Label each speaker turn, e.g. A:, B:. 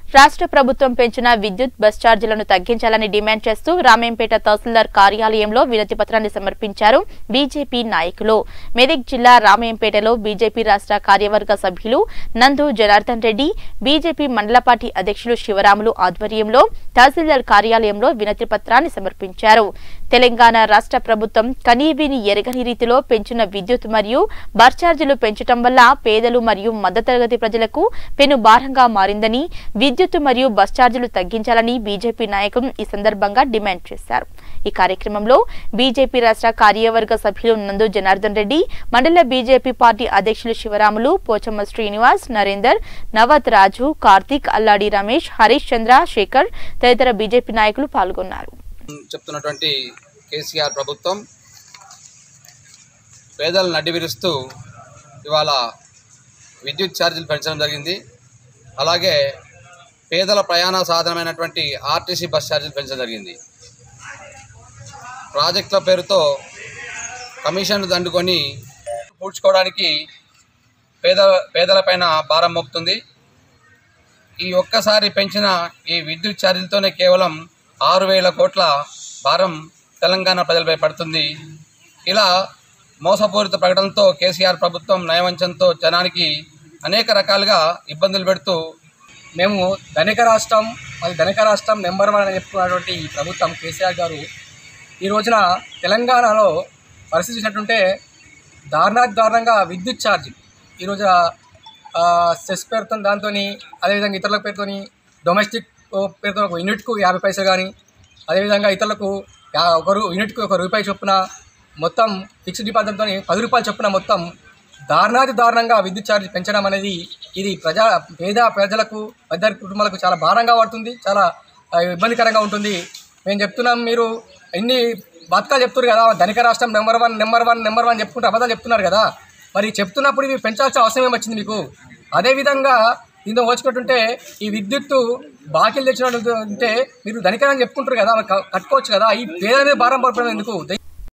A: రాష్ట్ర ప్రభుత్వం పెంచిన విద్యుత్ బస్ ఛార్జీలను తగ్గించాలని డిమాండ్ చేస్తూ రామేంపేట తహసీల్దార్ కార్యాలయంలో వినతి పత్రాన్ని సమర్పించారు బీజేపీ నాయకులు మెదక్ జిల్లా రామేంపేటలో బీజేపీ రాష్ట్ర కార్యవర్గ సభ్యులు నందు జనార్దన్ రెడ్డి బీజేపీ మండల పార్టీ అధ్యక్షులు శివరాములు ఆధ్వర్యంలో తహసీల్దార్ కార్యాలయంలో వినతి పత్రాన్ని సమర్పించారు తెలంగాణ రాష్ట్ర ప్రభుత్వం కనీవిని ఎరగని రీతిలో పెంచిన విద్యుత్ మరియు బస్ ఛార్జీలు పెంచడం వల్ల పేదలు మరియు మధ్యతరగతి ప్రజలకు పెను భారంగా మారిందని విద్యుత్ మరియు బస్ ఛార్జీలు తగ్గించాలని బీజేపీ నాయకులు ఈ సందర్భంగా డిమాండ్ చేశారు ఈ కార్యక్రమంలో బీజేపీ రాష్ట్ర కార్యవర్గ సభ్యులు నందు జనార్దన్ రెడ్డి మండల బీజేపీ పార్టీ అధ్యక్షులు శివరాములు పోచమ్మ శ్రీనివాస్ నరేందర్ నవత్ రాజు కార్తీక్ అల్లాడి రమేష్ హరీష్ చంద్ర శేఖర్ తదితర బీజేపీ నాయకులు పాల్గొన్నారు
B: చెప్తున్నటువంటి కేసీఆర్ ప్రభుత్వం పేదలను నడ్డి విరుస్తూ ఇవాళ విద్యుత్ ఛార్జీలు పెంచడం జరిగింది అలాగే పేదల ప్రయాణ సాధనమైనటువంటి ఆర్టీసీ బస్ ఛార్జీలు పెంచడం జరిగింది ప్రాజెక్టుల పేరుతో కమిషన్లు దండుకొని పూడ్చుకోవడానికి పేద పేదలపైన భారం మోపుతుంది ఈ ఒక్కసారి పెంచిన ఈ విద్యుత్ ఛార్జీలతోనే కేవలం ఆరు వేల కోట్ల భారం తెలంగాణ ప్రజలపై పడుతుంది ఇలా మోసపూరిత ప్రకటనతో కేసీఆర్ ప్రభుత్వం నయవంచంతో జనానికి అనేక రకాలుగా ఇబ్బందులు పెడుతూ
C: మేము ధనిక రాష్ట్రం అది ధనిక రాష్ట్రం నెంబర్ వన్ అని చెప్పుకున్నటువంటి ఈ ప్రభుత్వం కేసీఆర్ గారు ఈ రోజున తెలంగాణలో పరిస్థితి చూసినట్టుంటే దారుణాతి దారుణంగా విద్యుత్ ఛార్జ్ ఈరోజు ఆ, సెస్ పేరుతో దాంతో అదేవిధంగా ఇతరుల పేరుతో డొమెస్టిక్ పేరుతో ఒక యూనిట్కు యాభై పైసలు కానీ అదేవిధంగా ఇతరులకు యా- ఒక రూ- యూనిట్కు ఒక రూపాయి చొప్పున మొత్తం ఫిక్స్డ్ డిపాజిట్తో పది రూపాయలు చొప్పున మొత్తం దారుణాతి దారుణంగా విద్యుత్ ఛార్జ్ పెంచడం అనేది ఇది ప్రజా పేద ప్రజలకు మధ్య కుటుంబాలకు చాలా భారంగా పడుతుంది చాలా ఆ, ఇబ్బందికరంగా ఉంటుంది మేము చెప్తున్నాం మీరు ఎన్ని బతకాలు చెప్తున్నారు కదా ధనిక రాష్ట్రం number one number one number one చెప్పుకుంటూ అబద్ధాలు చెప్తున్నారు కదా మరి చెప్తున్నప్పుడు ఇవి పెంచాల్సిన అవసరం ఏమొచ్చింది మీకు అదేవిధంగా దీంతో పోల్చుకుంటుంటే ఈ విద్యుత్తు బాకీలు తెచ్చినట్టు ఉంటే మీరు ధనికరని చెప్పుకుంటారు కదా మరి క- కట్టుకోవచ్చు కదా ఈ పేద మీద భారం పడిపోవడం ఎందుకు